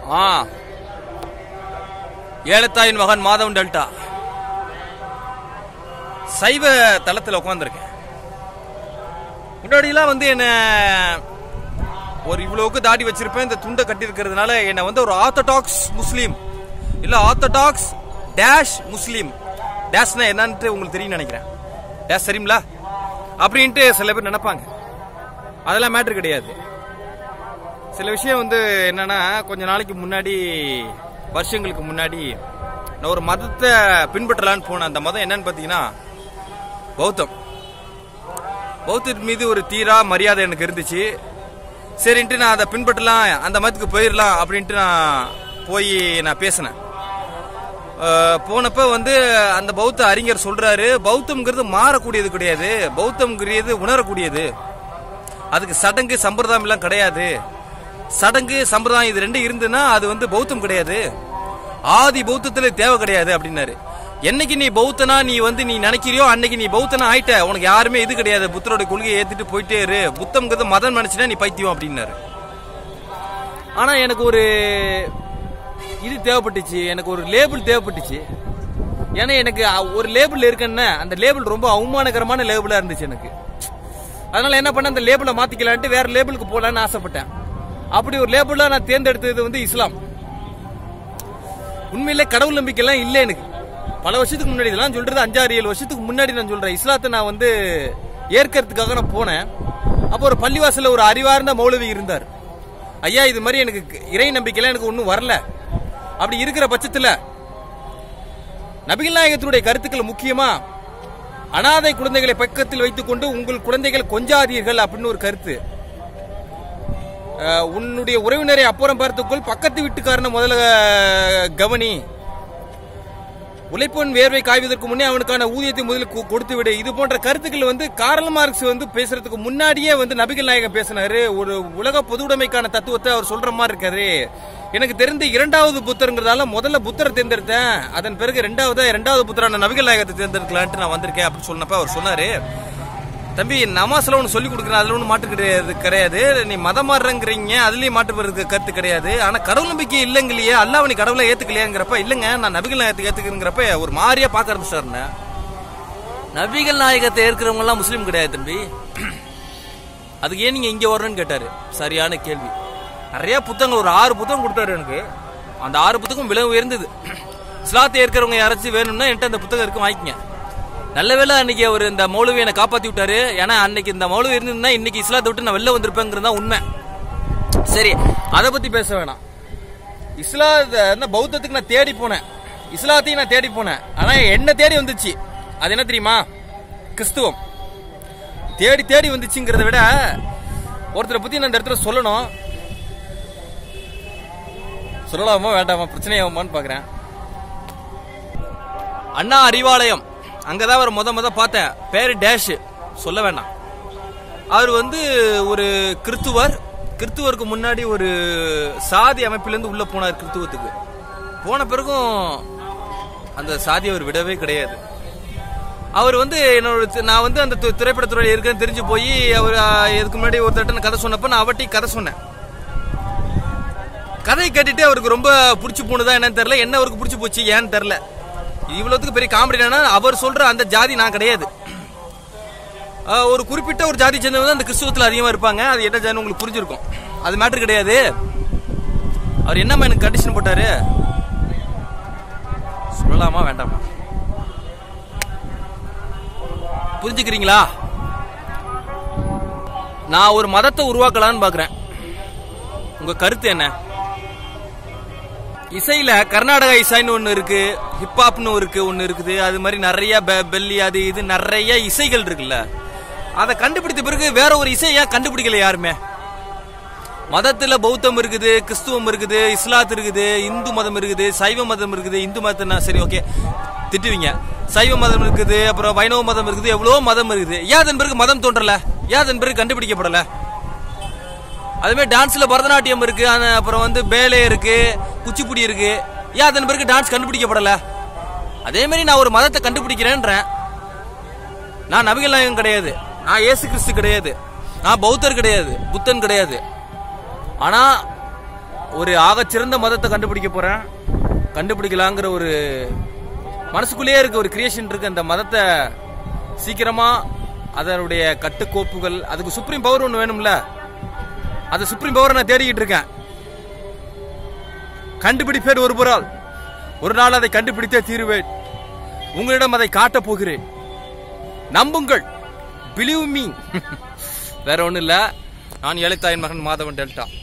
ஆ ஏலத்தாயின் மகன் மாதவன் டெல்டா சைவ தளத்தில் உட்காந்துருக்கேன் முன்னாடிலாம் வந்து என்ன ஒரு இவ்வளவுக்கு தாடி வச்சிருப்பேன் இந்த துண்டை கட்டியிருக்கிறதுனால என்னை வந்து ஒரு ஆர்த்தடாக்ஸ் முஸ்லீம் இல்ல ஆர்த்தடாக்ஸ் டேஷ் முஸ்லீம் டேஷ்னா என்னன்ட்டு உங்களுக்கு தெரியும் நினைக்கிறேன் டேஷ் சரிங்களா அப்படின்ட்டு சில பேர் நினைப்பாங்க அதெல்லாம் மேட்ரு கிடையாது சில விஷயம் வந்து என்னன்னா கொஞ்ச நாளைக்கு முன்னாடி வருஷங்களுக்கு முன்னாடி நான் ஒரு மதத்தை பின்பற்றலான்னு போனேன் அந்த மதம் என்னன்னு பார்த்தீங்கன்னா பௌத்தம் பௌத்தர் மீது ஒரு தீரா மரியாதை எனக்கு இருந்துச்சு சரின்ட்டு நான் அதை பின்பற்றலாம் அந்த மதத்துக்கு போயிடலாம் அப்படின்ட்டு நான் போய் நான் பேசினேன் அஹ், போனப்ப வந்து அந்த பௌத்த அறிஞர் சொல்றாரு பௌத்தம்ங்கிறது மாறக்கூடியது கிடையாது பௌத்தம்ங்கிறது உணரக்கூடியது அதுக்கு சடங்கு சம்பிரதாயம் எல்லாம் கிடையாது சடங்கு சம்பிரதாயம் இது ரெண்டும் இருந்துன்னா அது வந்து பௌத்தம் கிடையாது ஆதி பௌத்தத்துல தேவை கிடையாது அப்படின்னாரு என்னைக்கு நீ பௌத்தனா நீ வந்து நீ நினைக்கிறியோ அன்னைக்கு நீ பௌத்தனா ஆயிட்ட உனக்கு யாருமே இது கிடையாது புத்தரோட கொள்கையை ஏத்துட்டு போயிட்டே இரு புத்தம்ங்கிறது மதம் நினைச்சுனா நீ பைத்தியம் அப்படின்னாரு ஆனா எனக்கு ஒரு இது தேவைப்பட்டுச்சு எனக்கு ஒரு லேபிள் தேவைப்பட்டுச்சு ஏன்னா எனக்கு அ- ஒரு லேபிள் இருக்குன்னா அந்த லேபிள் ரொம்ப அவமானகரமான லேபிளா இருந்துச்சு எனக்கு அதனால என்ன பண்ண அந்த லேபிளை மாத்திக்கலான்ட்டு வேற லேபிளுக்கு போலான்னு ஆசைப்பட்டேன் அப்படி ஒரு லேபிளா நான் தேர்ந்தெடுத்தது வந்து இஸ்லாம் உண்மையிலே கடவுள் நம்பிக்கை எல்லாம் இல்லை எனக்கு பல வருஷத்துக்கு முன்னாடி இதெல்லாம் சொல்றது அஞ்சாறு ஏழு வருஷத்துக்கு முன்னாடி நான் சொல்றேன் இஸ்லாத்தை நான் வந்து ஏற்கிறதுக்காக நான் போனேன் அப்போ ஒரு பள்ளிவாசல்ல ஒரு அறிவார்ந்த மௌலவி இருந்தார் ஐயா இது மாதிரி எனக்கு இறை நம்பிக்கைலாம் எனக்கு ஒன்றும் வரல அப்படி இருக்கிற பட்சத்துல நபிகள் நாயகத்தினுடைய கருத்துக்கள் முக்கியமா அனாதை குழந்தைகளை பக்கத்தில் வைத்துக்கொண்டு உங்கள் குழந்தைகள் கொஞ்சாதீர்கள் அப்படின்னு ஒரு கருத்து அஹ், உன்னுடைய உறவினரை அப்புறம் பார்த்துக்கொள் பக்கத்து வீட்டுக்காரனை முதல்ல அஹ், கவனி உழைப்பவன் வேர்வை காய்வதற்கு முன்னே அவனுக்கான ஊதியத்தை முதலில் கொ- கொடுத்து விடு இது போன்ற கருத்துக்கள் வந்து கார்ல் மார்க்ஸ் வந்து பேசுறதுக்கு முன்னாடியே வந்து நபிகள் நாயகம் பேசினாரு ஒரு உலக பொதுவுடைமைக்கான தத்துவத்தை அவர் சொல்ற மாதிரி இருக்காரு எனக்கு தெரிந்த இரண்டாவது புத்தருங்கிறதால முதல்ல புத்தரை தேர்ந்தெடுத்தேன் அதன் பிறகு ரெண்டாவது இரண்டாவது புத்தரான நபிகள் நாயகத்தை தேர்ந்தெடுக்கலான்ட்டு நான் வந்திருக்கேன் அப்படின்னு சொன்னப்ப அவர் சொன்னாரு தம்பி நமாஸ்ல ஒன்று சொல்லி கொடுக்குறேன் அதுல ஒன்றும் மாற்று கிடையாது கிடையாது நீ மதம் மாறுறங்கிறீங்க அதுலயும் மாற்று வருது கருத்து கிடையாது ஆனா கடவுள் நம்பிக்கை இல்லைங்களையே அல்லாஹ் நீ கடவுளை ஏத்துக்கலையாங்கிறப்ப இல்லைங்க நான் நபிகள் நாயகத்துக்கு ஏத்துக்கிறங்கிறப்ப ஒரு மாதிரியா பார்க்க ஆரம்பிச்சாருன்னு நபிகள் நாயகத்தை ஏற்கிறவங்க எல்லாம் முஸ்லீம் கிடையாது தம்பி அதுக்கு ஏன் நீங்க இங்க வரணும்னு கேட்டாரு சரியான கேள்வி நிறைய புத்தகங்கள் ஒரு ஆறு புத்தகம் கொடுத்தாரு எனக்கு அந்த ஆறு புத்தகம் விலை உயர்ந்தது இஸ்லாத்தை ஏற்கிறவங்க யாராச்சும் வேணும்னா என்கிட்ட அந்த புத்தகம் இருக்கு வாங்கிக்கங்க நல்ல வேளை அன்னைக்கு அவர் இந்த மௌலவி என்னை காப்பாத்தி விட்டாரு ஏன்னா அன்னைக்கு இந்த மௌலவி இருந்திருந்தா இன்னைக்கு இஸ்லாத்தை விட்டு நான் வெளில வந்திருப்பேங்கிறது தான் உண்மை சரி அதை பத்தி பேச வேணாம் இஸ்லாத்த இந்த பௌத்தத்துக்கு நான் தேடி போனேன் இஸ்லாத்தையும் நான் தேடி போனேன் ஆனா என்ன தேடி வந்துச்சு அது என்ன தெரியுமா கிறிஸ்துவம் தேடி தேடி வந்துச்சுங்கிறத விட ஒருத்தரை பத்தி நான் இந்த இடத்துல சொல்லணும் சொல்லலாமா வேண்டாமா பிரச்சனையாகுமான்னு பாக்குறேன் அண்ணா அறிவாலயம் அங்கதான் அவர் முத முத பார்த்தேன் பேரு டேஷ் சொல்ல வேண்டாம் அவர் வந்து ஒரு கிறித்துவர் கிறித்துவருக்கு முன்னாடி ஒரு சாதி அமைப்பிலிருந்து உள்ள போனார் கிறித்துவத்துக்கு போன பிறகும் அந்த சாதி அவர் விடவே கிடையாது அவர் வந்து என்னோட தி- நான் வந்து அந்த தி- திரைப்படத்துறையில் இருக்கேன்னு தெரிஞ்சு போய் அவர் ஆ, இதுக்கு முன்னாடி ஒருத்தர்ட்ட கதை சொன்னப்ப நான் அவட்டி கதை சொன்னேன் கதையை கேட்டுட்டு அவருக்கு ரொம்ப பிடிச்சி போனதா என்னன்னு தெரியல என்ன அவருக்கு பிடிச்சி போச்சு ஏன்னு தெரியல இவ்வளவுக்கு பெரிய காமெடி என்னன்னா அவர் சொல்ற அந்த ஜாதி நான் கிடையாது ஆஹ், ஒரு குறிப்பிட்ட ஒரு ஜாதி சேர்ந்தவங்க தான் அந்த கிறிஸ்துவத்தில் அதிகமாக இருப்பாங்க அது என்ன ஜாதி உங்களுக்கு புரிஞ்சிருக்கும் அது மேட்ரு கிடையாது அவர் என்னம்மா எனக்கு கண்டிஷன் போட்டாரு சொல்லலாமா வேண்டாமா புரிஞ்சுக்கிறீங்களா நான் ஒரு மதத்தை உருவாக்கலாம்னு பாக்குறேன் உங்க கருத்து என்ன இசையில கர்நாடகா இசைன்னு ஒண்ணு இருக்கு ஹிப்ஹாப்னு இருக்கு ஒண்ணு இருக்குது அது மாதிரி நிறைய பெ- பெல்லி அது இது நிறைய இசைகள் இருக்குல்ல அதை கண்டுபிடித்த பிறகு வேற ஒரு இசை ஏன் கண்டுபிடிக்கல யாருமே மதத்துல பௌத்தம் இருக்குது கிறிஸ்துவம் இருக்குது இஸ்லாத் இருக்குது இந்து மதம் இருக்குது சைவ மதம் இருக்குது இந்து மதம்னா சரி ஓகே திட்டுவீங்க சைவ மதம் இருக்குது அப்புறம் வைணவ மதம் இருக்குது எவ்வளவோ மதம் இருக்குது ஏன் அதன் பிறகு மதம் தோன்றல ஏன் அதன் பிறகு கண்டுபிடிக்கப்படல அதுமாதிரி டான்ஸ்ல பரதநாட்டியம் இருக்கு அந்த- அப்புறம் வந்து பேலே இருக்கு குச்சிப்புடி இருக்கு ஏன் அதன் பிறகு டான்ஸ் கண்டுபிடிக்கப்படல அதே மாதிரி நான் ஒரு மதத்தை கண்டுபிடிக்கிறேன்றேன் நான் நபிகள் நாயகம் கிடையாது நான் இயேசு கிறிஸ்து கிடையாது நான் பௌத்தர் கிடையாது புத்தன் கிடையாது ஆனா ஒரு ஆகச்சிறந்த மதத்தை கண்டுபிடிக்க போறேன் கண்டுபிடிக்கலாங்கிற ஒரு மனசுக்குள்ளேயே இருக்கு ஒரு கிரியேஷன் இருக்கு அந்த மதத்தை சீக்கிரமா அதனுடைய கட்டுக்கோப்புகள் அதுக்கு சுப்ரீம் பவர் ஒன்று வேணும்ல அந்த சுப்ரீம் பவரை நான் தேடிக்கிட்டு இருக்கேன் கண்டுபிடிப்பேன் ஒரு புறால் ஒரு நாள் அதை கண்டுபிடித்தே தீருவேன் உங்களிடம் அதை காட்டப் போகிறேன் நம்புங்கள் பிலீவ் மீ வேற ஒன்றும் இல்லை நான் ஏழைத்தாயின் மகன் மாதவன் டெல்டா